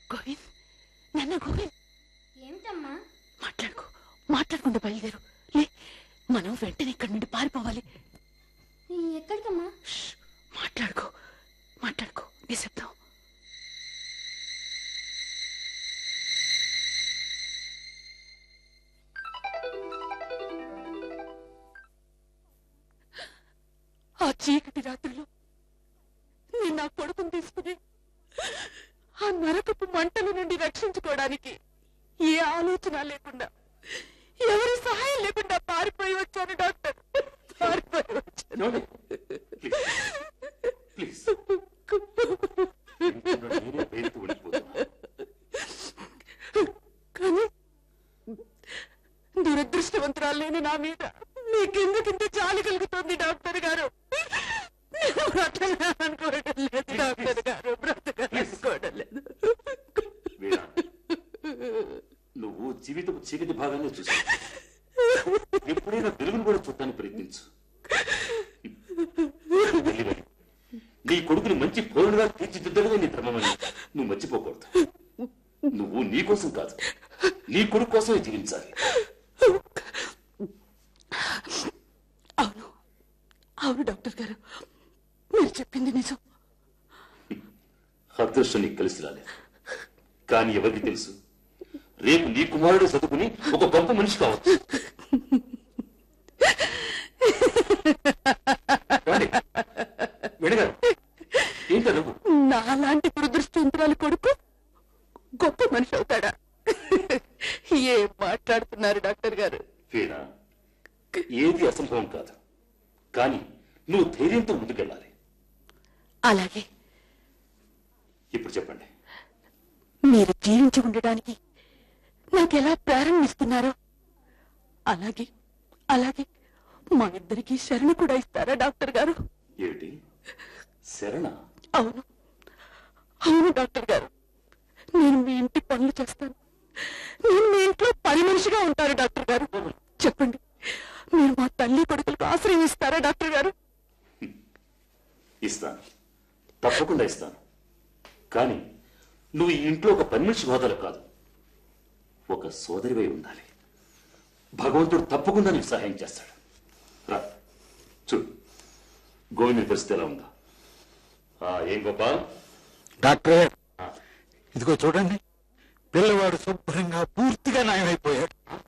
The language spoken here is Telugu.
గోవింద్ నాన్న గోవింద్ ఏమిటమ్మా మాట్లాడుకో మాట్లాడకుండా బయలుదేరు లే మనం వెంటనే ఇక్కడి నుండి పారిపోవాలి ఎక్కడికమ్మా ష్, మాట్లాడుకో మాట్లాడుకో నిశ్శబ్దం ఆ చీకటి రాత్రిలో నేను నా కొడుకుని తీసుకుని ఆ నరకపు మంటల నుండి రక్షించుకోవడానికి ఏ ఆలోచన లేకుండా ఎవరి సహాయం లేకుండా పారిపోయి వచ్చాను డాక్టర్ పారిపోయి వచ్చాను ఏమండి? ప్లీజ్ ప్లీజ్ నేనే పేరుతూ ఉండిపోతున్నా కానీ దురదృష్టవంతురాలు లేని నా మీద మీకెందుకింత జాలి కలుగుతోంది డాక్టర్ గారు నేను బ్రతకాలనుకోవడం లేదు డాక్టర్ గారు బ్రతకాలనుకోవడం లేదు వీణా నువ్వు జీవితపు చీకటి భాగాన్ని చూసావు ఎప్పుడైనా వెలుగును కూడా చూడటానికి ప్రయత్నించు వెళ్ళి వెళ్ళు. నీ కొడుకుని మంచి పౌరుడుగా తీర్చిదిద్దడమే నీ ధర్మమని నువ్వు మర్చిపోకూడదు నువ్వు నీ కోసం కాదు నీ కొడుకు కోసమే జీవించాలి అవును అవును డాక్టర్ గారు మీరు చెప్పింది నిజం అదృష్టం నీకు కలిసి రాలేదు కానీ ఎవరికి తెలుసు రేపు నీ కుమారుడు చదువుకుని ఒక గొప్ప మనిషి కావచ్చు ఏమండి? వీణగారు, ఏంటో నువ్వు నాలాంటి దురదృష్టవంతురాలు కొడుకు గొప్ప మనిషి అవుతాడా ఏం మాట్లాడుతున్నారు డాక్టర్ గారు వీణ ఏది అసంభవం కాదు కానీ నువ్వు ధైర్యంతో ముందుకెళ్ళాలి అలాగే ఇప్పుడు చెప్పండి మీరు జీవించి ఉండడానికి నాకెలా ప్రారంభిస్తున్నారో అలాగే అలాగే మా ఇద్దరికి శరణు కూడా ఇస్తారా డాక్టర్ గారు ఏమిటి శరణ అవును అవును డాక్టర్ గారు నేను మీ ఇంటి పనులు చేస్తాను నేను మీ ఇంట్లో పని మనిషిగా ఉంటాను డాక్టర్ గారు చెప్పండి మీరు మా తల్లి కొడుకులకు ఆశ్రయం ఇస్తారా డాక్టర్ గారు ఇస్తాను తప్పకుండా ఇస్తాను కానీ నువ్వు ఈ ఇంట్లో ఒక పని మనిషి హోదాలో కాదు ఒక సోదరివై ఉండాలి భగవంతుడు తప్పకుండా నీకు సహాయం చేస్తాడు రా చూడు గోవింద పరిస్థితి ఎలా ఉందా ఆ, ఏం గోపాల్ డాక్టర్ ఇదిగో చూడండి పిల్లవాడు శుభ్రంగా పూర్తిగా నయమైపోయాడు